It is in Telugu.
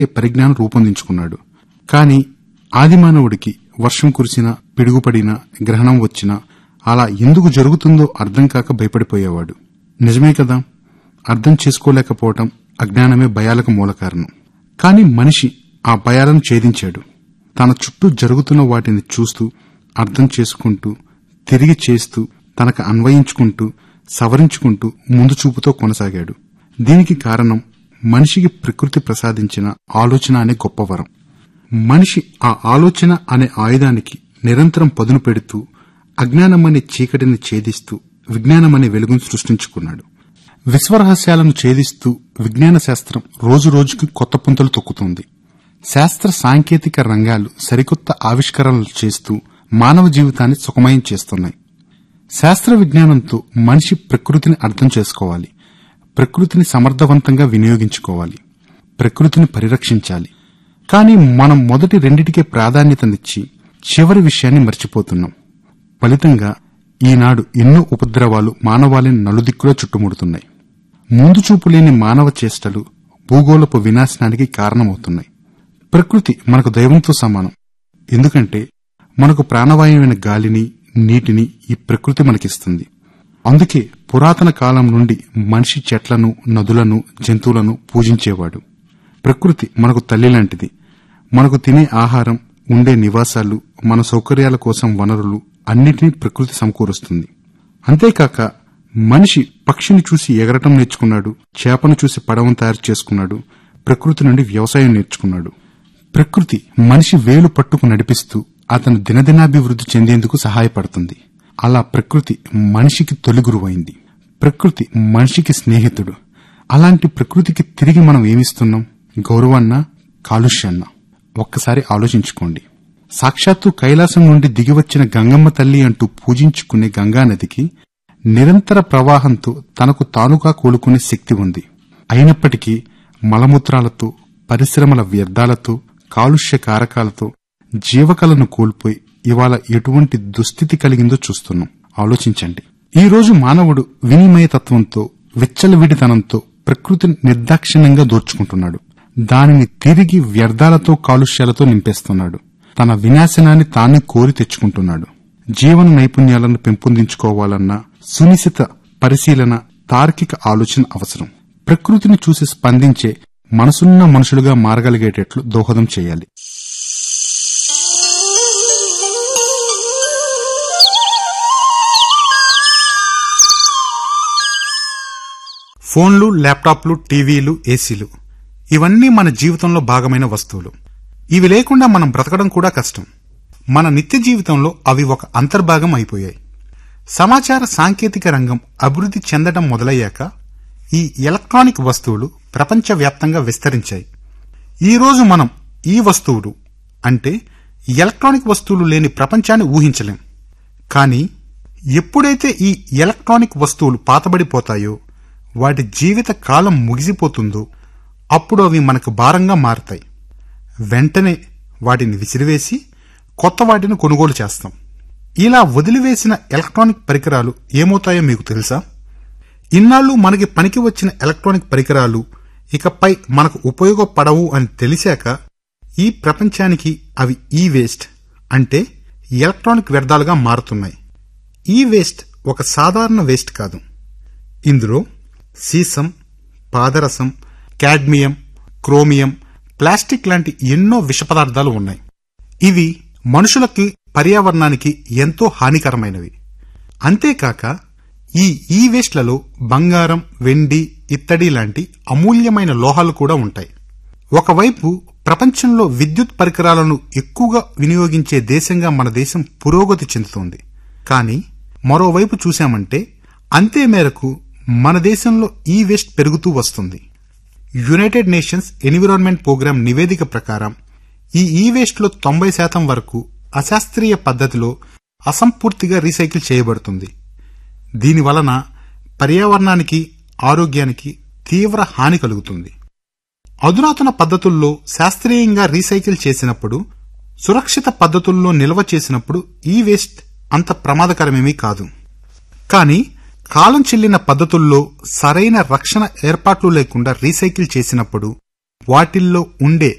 పరిజ్ఞానం రూపొందించుకున్నాడు కాని ఆదిమానవుడికి వర్షం కురిసినా పిడుగుపడినా గ్రహణం వచ్చినా అలా ఎందుకు జరుగుతుందో అర్థం కాక భయపడిపోయేవాడు నిజమే కదా అర్థం చేసుకోలేకపోవటం అజ్ఞానమే భయాలకు మూల కారణం కాని మనిషి ఆ భయాలను ఛేదించాడు తన చుట్టూ జరుగుతున్న వాటిని చూస్తూ అర్థం చేసుకుంటూ తిరిగి చేస్తూ తనకు అన్వయించుకుంటూ సవరించుకుంటూ ముందు చూపుతో కొనసాగాడు దీనికి కారణం మనిషికి ప్రకృతి ప్రసాదించిన ఆలోచన అనే గొప్ప వరం మనిషి ఆ ఆలోచన అనే ఆయుధానికి నిరంతరం పదును పెడుతూ అజ్ఞానమనే చీకటిని ఛేదిస్తూ విజ్ఞానమనే వెలుగును సృష్టించుకున్నాడు విశ్వరహస్యాలను ఛేదిస్తూ విజ్ఞాన శాస్త్రం రోజు రోజుకి కొత్త పుంతలు తొక్కుతోంది శాస్త్ర సాంకేతిక రంగాలు సరికొత్త ఆవిష్కరణలు చేస్తూ మానవ జీవితాన్ని సుఖమయం చేస్తున్నాయి శాస్త్ర విజ్ఞానంతో మనిషి ప్రకృతిని అర్థం చేసుకోవాలి ప్రకృతిని సమర్థవంతంగా వినియోగించుకోవాలి ప్రకృతిని పరిరక్షించాలి కానీ మనం మొదటి రెండిటికే ప్రాధాన్యతనిచ్చి చివరి విషయాన్ని మర్చిపోతున్నాం ఫలితంగా ఈనాడు ఎన్నో ఉపద్రవాలు మానవాళిని నలుదిక్కులో చుట్టుముడుతున్నాయి ముందు చూపు లేని మానవ చేష్టలు భూగోళపు వినాశనానికి కారణమవుతున్నాయి ప్రకృతి మనకు దైవంతో సమానం ఎందుకంటే మనకు ప్రాణవాయువైన గాలిని నీటిని ఈ ప్రకృతి మనకిస్తుంది అందుకే పురాతన కాలం నుండి మనిషి చెట్లను నదులను జంతువులను పూజించేవాడు ప్రకృతి మనకు తల్లి లాంటిది మనకు తినే ఆహారం ఉండే నివాసాలు మన సౌకర్యాల కోసం వనరులు అన్నిటినీ ప్రకృతి సమకూరుస్తుంది అంతేకాక మనిషి పక్షిని చూసి ఎగరటం నేర్చుకున్నాడు చేపను చూసి పడవను తయారు చేసుకున్నాడు ప్రకృతి నుండి వ్యవసాయం నేర్చుకున్నాడు ప్రకృతి మనిషి వేలు పట్టుకు నడిపిస్తూ అతను దినదినాభివృద్ధి చెందేందుకు సహాయపడుతుంది అలా ప్రకృతి మనిషికి తొలి గురువైంది ప్రకృతి మనిషికి స్నేహితుడు అలాంటి ప్రకృతికి తిరిగి మనం ఏమిస్తున్నాం గౌరవాన్న కాలుష్యాన్న ఒక్కసారి ఆలోచించుకోండి సాక్షాత్తు కైలాసం నుండి దిగివచ్చిన గంగమ్మ తల్లి అంటూ పూజించుకునే గంగానదికి నిరంతర ప్రవాహంతో తనకు తానుగా కోలుకునే శక్తి ఉంది అయినప్పటికీ మలమూత్రాలతో పరిశ్రమల వ్యర్థాలతో కాలుష్య కారకాలతో జీవకలను కోల్పోయి ఇవాళ ఎటువంటి దుస్థితి కలిగిందో చూస్తున్నాం ఆలోచించండి ఈ రోజు మానవుడు వినిమయతత్వంతో విచ్చలవిడితనంతో ప్రకృతిని నిర్దాక్షిణ్యంగా దోచుకుంటున్నాడు దానిని తిరిగి వ్యర్థాలతో కాలుష్యాలతో నింపేస్తున్నాడు తన వినాశనాన్ని తానే కోరి తెచ్చుకుంటున్నాడు జీవన నైపుణ్యాలను పెంపొందించుకోవాలన్న సునిశిత పరిశీలన తార్కిక ఆలోచన అవసరం ప్రకృతిని చూసి స్పందించే మనసున్న మనుషులుగా మారగలిగేటట్లు దోహదం చేయాలి ఫోన్లు ల్యాప్టాప్లు టీవీలు ఏసీలు ఇవన్నీ మన జీవితంలో భాగమైన వస్తువులు ఇవి లేకుండా మనం బ్రతకడం కూడా కష్టం మన నిత్య జీవితంలో అవి ఒక అంతర్భాగం అయిపోయాయి సమాచార సాంకేతిక రంగం అభివృద్ధి చెందడం మొదలయ్యాక ఈ ఎలక్ట్రానిక్ వస్తువులు ప్రపంచవ్యాప్తంగా విస్తరించాయి ఈ రోజు మనం ఈ వస్తువులు అంటే ఎలక్ట్రానిక్ వస్తువులు లేని ప్రపంచాన్ని ఊహించలేం కానీ ఎప్పుడైతే ఈ ఎలక్ట్రానిక్ వస్తువులు పాతబడిపోతాయో వాటి జీవిత కాలం ముగిసిపోతుందో అప్పుడు అవి మనకు భారంగా మారతాయి వెంటనే వాటిని విసిరివేసి కొత్త వాటిని కొనుగోలు చేస్తాం ఇలా వదిలివేసిన ఎలక్ట్రానిక్ పరికరాలు ఏమవుతాయో మీకు తెలుసా ఇన్నాళ్ళు మనకి పనికి వచ్చిన ఎలక్ట్రానిక్ పరికరాలు ఇకపై మనకు ఉపయోగపడవు అని తెలిసాక ఈ ప్రపంచానికి అవి ఈ వేస్ట్ అంటే ఎలక్ట్రానిక్ వ్యర్థాలుగా మారుతున్నాయి ఈ వేస్ట్ ఒక సాధారణ వేస్ట్ కాదు ఇందులో సీసం పాదరసం కాడ్మియం క్రోమియం ప్లాస్టిక్ లాంటి ఎన్నో విష పదార్థాలు ఉన్నాయి ఇవి మనుషులకి పర్యావరణానికి ఎంతో హానికరమైనవి అంతేకాక ఈ ఈ వేస్ట్లలో బంగారం వెండి ఇత్తడి లాంటి అమూల్యమైన లోహాలు కూడా ఉంటాయి ఒకవైపు ప్రపంచంలో విద్యుత్ పరికరాలను ఎక్కువగా వినియోగించే దేశంగా మన దేశం పురోగతి చెందుతోంది కానీ మరోవైపు చూశామంటే అంతే మేరకు మన దేశంలో ఈ వేస్ట్ పెరుగుతూ వస్తుంది యునైటెడ్ నేషన్స్ ఎన్విరాన్మెంట్ ప్రోగ్రాం నివేదిక ప్రకారం ఈ ఈ వేస్ట్లో తొంభై శాతం వరకు అశాస్త్రీయ పద్ధతిలో అసంపూర్తిగా రీసైకిల్ చేయబడుతుంది దీని వలన పర్యావరణానికి ఆరోగ్యానికి తీవ్ర హాని కలుగుతుంది అధునాతన పద్ధతుల్లో శాస్త్రీయంగా రీసైకిల్ చేసినప్పుడు సురక్షిత పద్ధతుల్లో నిల్వ చేసినప్పుడు ఈ వేస్ట్ అంత ప్రమాదకరమేమీ కాదు కానీ కాలం చెల్లిన పద్ధతుల్లో సరైన రక్షణ ఏర్పాట్లు లేకుండా రీసైకిల్ చేసినప్పుడు వాటిల్లో ఉండే